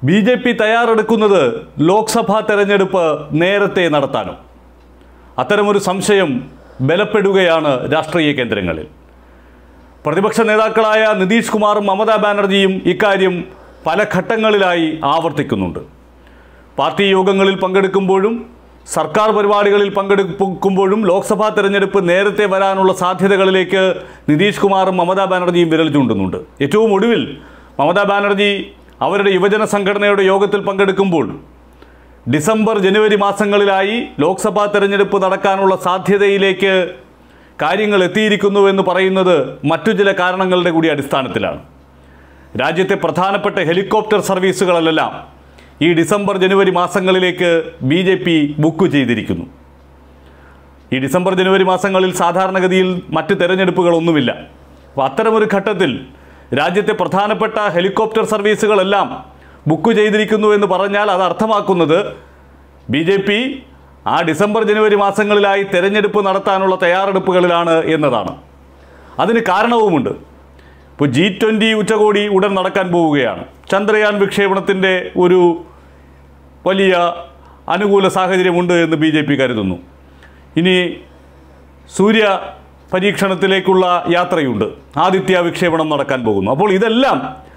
B J P തയ്യാറെടുക്കുന്നത് ലോക്സഭാ തെരഞ്ഞെടുപ്പ് നേരത്തെ നടത്താനും അത്തരമൊരു സംശയം ബലപ്പെടുകയാണ് രാഷ്ട്രീയ കേന്ദ്രങ്ങളിൽ പ്രതിപക്ഷ നേതാക്കളായ നിതീഷ് കുമാറും മമതാ ബാനർജിയും ഇക്കാര്യം പല ഘട്ടങ്ങളിലായി ആവർത്തിക്കുന്നുണ്ട് പാർട്ടി യോഗങ്ങളിൽ പങ്കെടുക്കുമ്പോഴും സർക്കാർ പരിപാടികളിൽ പങ്കെടുക്കുമ്പോഴും ലോക്സഭാ തെരഞ്ഞെടുപ്പ് നേരത്തെ വരാനുള്ള സാധ്യതകളിലേക്ക് നിതീഷ് കുമാറും മമതാ ബാനർജിയും വിരൽ ചൂണ്ടുന്നുണ്ട് ഏറ്റവും ഒടുവിൽ മമതാ ബാനർജി അവരുടെ യുവജന സംഘടനയുടെ യോഗത്തിൽ പങ്കെടുക്കുമ്പോൾ ഡിസംബർ ജനുവരി മാസങ്ങളിലായി ലോക്സഭാ തെരഞ്ഞെടുപ്പ് നടക്കാനുള്ള സാധ്യതയിലേക്ക് കാര്യങ്ങൾ എത്തിയിരിക്കുന്നുവെന്ന് പറയുന്നത് മറ്റു ചില കാരണങ്ങളുടെ കൂടി അടിസ്ഥാനത്തിലാണ് രാജ്യത്തെ പ്രധാനപ്പെട്ട ഹെലികോപ്റ്റർ സർവീസുകളെല്ലാം ഈ ഡിസംബർ ജനുവരി മാസങ്ങളിലേക്ക് ബി ജെ പി ബുക്ക് ചെയ്തിരിക്കുന്നു ഈ ഡിസംബർ ജനുവരി മാസങ്ങളിൽ സാധാരണഗതിയിൽ മറ്റ് തെരഞ്ഞെടുപ്പുകളൊന്നുമില്ല അപ്പോൾ അത്തരമൊരു ഘട്ടത്തിൽ രാജ്യത്തെ പ്രധാനപ്പെട്ട ഹെലികോപ്റ്റർ സർവീസുകളെല്ലാം ബുക്ക് ചെയ്തിരിക്കുന്നു എന്ന് പറഞ്ഞാൽ അത് അർത്ഥമാക്കുന്നത് ബി ജെ പി ആ ഡിസംബർ ജനുവരി മാസങ്ങളിലായി തെരഞ്ഞെടുപ്പ് നടത്താനുള്ള തയ്യാറെടുപ്പുകളിലാണ് എന്നതാണ് അതിന് കാരണവുമുണ്ട് ഇപ്പോൾ ജി ട്വൻ്റി ഉച്ചകോടി ഉടൻ നടക്കാൻ പോവുകയാണ് ചന്ദ്രയാൻ വിക്ഷേപണത്തിൻ്റെ ഒരു വലിയ അനുകൂല സാഹചര്യമുണ്ട് എന്ന് ബി ജെ പി കരുതുന്നു ഇനി സൂര്യ പരീക്ഷണത്തിലേക്കുള്ള യാത്രയുണ്ട് ആദിത്യ വിക്ഷേപണം നടക്കാൻ പോകുന്നു അപ്പോൾ ഇതെല്ലാം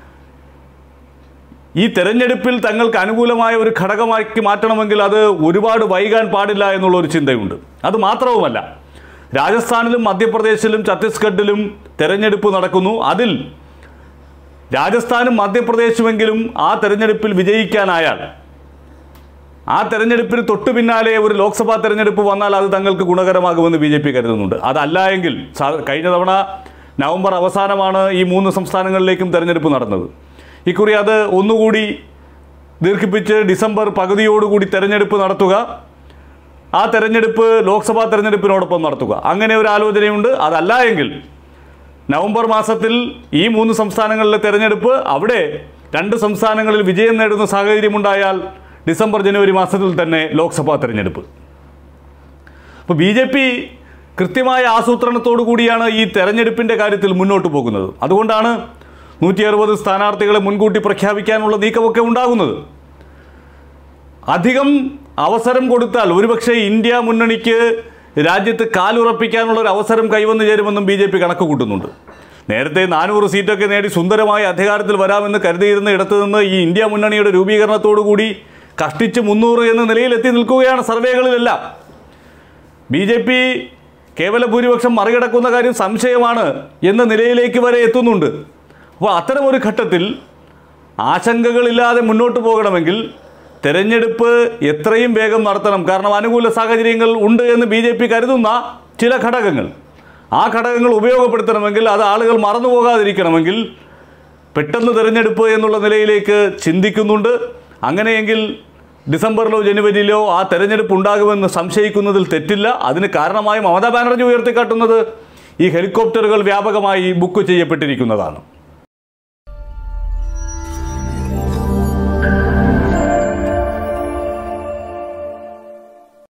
ഈ തെരഞ്ഞെടുപ്പിൽ തങ്ങൾക്ക് അനുകൂലമായ ഒരു ഘടകമാക്കി മാറ്റണമെങ്കിൽ അത് ഒരുപാട് വൈകാൻ പാടില്ല എന്നുള്ള ഒരു ചിന്തയുണ്ട് അത് മാത്രവുമല്ല രാജസ്ഥാനിലും മധ്യപ്രദേശിലും ഛത്തീസ്ഗഡിലും തെരഞ്ഞെടുപ്പ് നടക്കുന്നു അതിൽ രാജസ്ഥാനും മധ്യപ്രദേശുമെങ്കിലും ആ തെരഞ്ഞെടുപ്പിൽ വിജയിക്കാനായാൽ ആ തെരഞ്ഞെടുപ്പിന് തൊട്ടു പിന്നാലെ ഒരു ലോക്സഭാ തെരഞ്ഞെടുപ്പ് വന്നാൽ അത് തങ്ങൾക്ക് ഗുണകരമാകുമെന്ന് ബി ജെ പി കരുതുന്നുണ്ട് അതല്ല എങ്കിൽ സാ- കഴിഞ്ഞ തവണ നവംബർ അവസാനമാണ് ഈ മൂന്ന് സംസ്ഥാനങ്ങളിലേക്കും തെരഞ്ഞെടുപ്പ് നടന്നത് ഇക്കുറി അത് ഒന്നുകൂടി ദീർഘിപ്പിച്ച് ഡിസംബർ പകുതിയോടുകൂടി തെരഞ്ഞെടുപ്പ് നടത്തുക ആ തെരഞ്ഞെടുപ്പ് ലോക്സഭാ തെരഞ്ഞെടുപ്പിനോടൊപ്പം നടത്തുക അങ്ങനെ ഒരു ആലോചനയുണ്ട് അതല്ല എങ്കിൽ നവംബർ മാസത്തിൽ ഈ മൂന്ന് സംസ്ഥാനങ്ങളിലെ തെരഞ്ഞെടുപ്പ് അവിടെ രണ്ട് സംസ്ഥാനങ്ങളിൽ വിജയം നേടുന്ന സാഹചര്യമുണ്ടായാൽ ഡിസംബർ ജനുവരി മാസത്തിൽ തന്നെ ലോക്സഭാ തെരഞ്ഞെടുപ്പ് അപ്പോൾ ബി ജെ പി കൃത്യമായ ആസൂത്രണത്തോടു കൂടിയാണ് ഈ തെരഞ്ഞെടുപ്പിൻ്റെ കാര്യത്തിൽ മുന്നോട്ട് പോകുന്നത് അതുകൊണ്ടാണ് നൂറ്റി അറുപത് സ്ഥാനാർത്ഥികളെ മുൻകൂട്ടി പ്രഖ്യാപിക്കാനുള്ള നീക്കമൊക്കെ ഉണ്ടാകുന്നത് അധികം അവസരം കൊടുത്താൽ ഒരുപക്ഷെ ഇന്ത്യ മുന്നണിക്ക് രാജ്യത്ത് കാലുറപ്പിക്കാനുള്ള ഒരു അവസരം കൈവന്നു ചേരുമെന്നും ബി ജെ പി കണക്ക് കൂട്ടുന്നുണ്ട് നേരത്തെ നാനൂറ് സീറ്റൊക്കെ നേടി സുന്ദരമായ അധികാരത്തിൽ വരാമെന്ന് കരുതിയിരുന്ന ഇടത്തു നിന്ന് ഈ ഇന്ത്യ മുന്നണിയുടെ രൂപീകരണത്തോടു കൂടി കഷ്ടിച്ച് മുന്നൂറ് എന്ന നിലയിൽ എത്തി നിൽക്കുകയാണ് സർവേകളിലെല്ലാം ബി ജെ പി കേവല ഭൂരിപക്ഷം മറികടക്കുന്ന കാര്യം സംശയമാണ് എന്ന നിലയിലേക്ക് വരെ എത്തുന്നുണ്ട് അപ്പോൾ അത്തരമൊരു ഘട്ടത്തിൽ ആശങ്കകളില്ലാതെ മുന്നോട്ട് പോകണമെങ്കിൽ തെരഞ്ഞെടുപ്പ് എത്രയും വേഗം നടത്തണം കാരണം അനുകൂല സാഹചര്യങ്ങൾ ഉണ്ട് എന്ന് ബി ജെ പി കരുതുന്ന ചില ഘടകങ്ങൾ ആ ഘടകങ്ങൾ ഉപയോഗപ്പെടുത്തണമെങ്കിൽ അത് ആളുകൾ മറന്നു പോകാതിരിക്കണമെങ്കിൽ പെട്ടെന്ന് തിരഞ്ഞെടുപ്പ് എന്നുള്ള നിലയിലേക്ക് ചിന്തിക്കുന്നുണ്ട് അങ്ങനെയെങ്കിൽ ഡിസംബറിലോ ജനുവരിയിലോ ആ തെരഞ്ഞെടുപ്പ് ഉണ്ടാകുമെന്ന് സംശയിക്കുന്നതിൽ തെറ്റില്ല അതിന് കാരണമായി മമതാ ബാനർജി ഉയർത്തിക്കാട്ടുന്നത് ഈ ഹെലികോപ്റ്ററുകൾ വ്യാപകമായി ബുക്ക് ചെയ്യപ്പെട്ടിരിക്കുന്നതാണ്